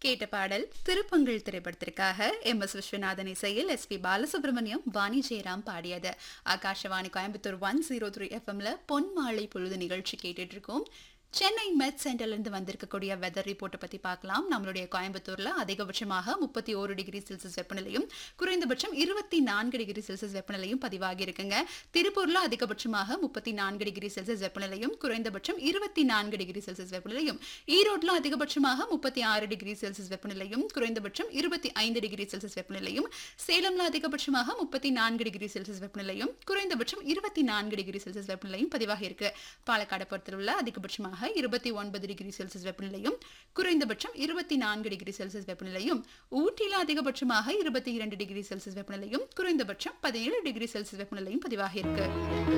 கேட்ட பாடல் திருப்பங்கள் திரைப்படத்திற்காக எம் எஸ் விஸ்வநாதன் இசையில் எஸ் பி பாலசுப்ரமணியம் வாணி ஜெயராம் பாடியது Akashvani Coimbatore one zero three எஃப்எம்ல பொன் மாலை பொழுது நிகழ்ச்சி கேட்டுட்டு இருக்கோம் சென்னை மெட் சென்டர்ல இருந்து வந்திருக்கக்கூடிய வெதர் ரிப்போர்ட்டை பத்தி பார்க்கலாம் நம்மளுடைய கோயம்புத்தூர்ல அதிகபட்சமாக முப்பத்தி ஒரு டிகிரி செல்சியஸ் வெப்பநிலையும் குறைந்தபட்சம் இருபத்தி நான்கு டிகிரி செல்சியஸ் வெப்பநிலையும் பதிவாகி இருக்குங்க திருப்பூர்ல அதிகபட்சமாக முப்பத்தி நான்கு டிகிரி செல்சியஸ் வெப்பநிலையும் குறைந்தபட்சம் இருபத்தி நான்கு டிகிரி செல்சியஸ் வெப்பநிலையும் ஈரோட்ல அதிகபட்சமாக முப்பத்தி ஆறு டிகிரி செல்சியஸ் வெப்பநிலையும் குறைந்தபட்சம் இருபத்தி ஐந்து டிகிரி செல்சியஸ் வெப்பநிலையும் சேலம்ல அதிகபட்சமாக முப்பத்தி நான்கு டிகிரி செல்சியஸ் வெப்பநிலையும் குறைந்தபட்சம் இருபத்தி நான்கு டிகிரி செல்சியஸ் வெப்பநிலையும் பதிவாகி இருக்கு பாலக்காடு பொறுத்தளவுல அதிகபட்சமாக இருபத்தி ஒன்பது டிகிரி செல்சியஸ் வெப்பநிலையும் குறைந்தபட்சம் இருபத்தி நான்கு டிகிரி செல்சியஸ் வெப்பநிலையும் ஊட்டியில் அதிகபட்சமாக இருபத்தி இரண்டு டிகிரி செல்சியஸ் வெப்பநிலையும் குறைந்தபட்சம் பதினேழு டிகிரி செல்சியஸ் வெப்பநிலையும் பதிவாகி இருக்கு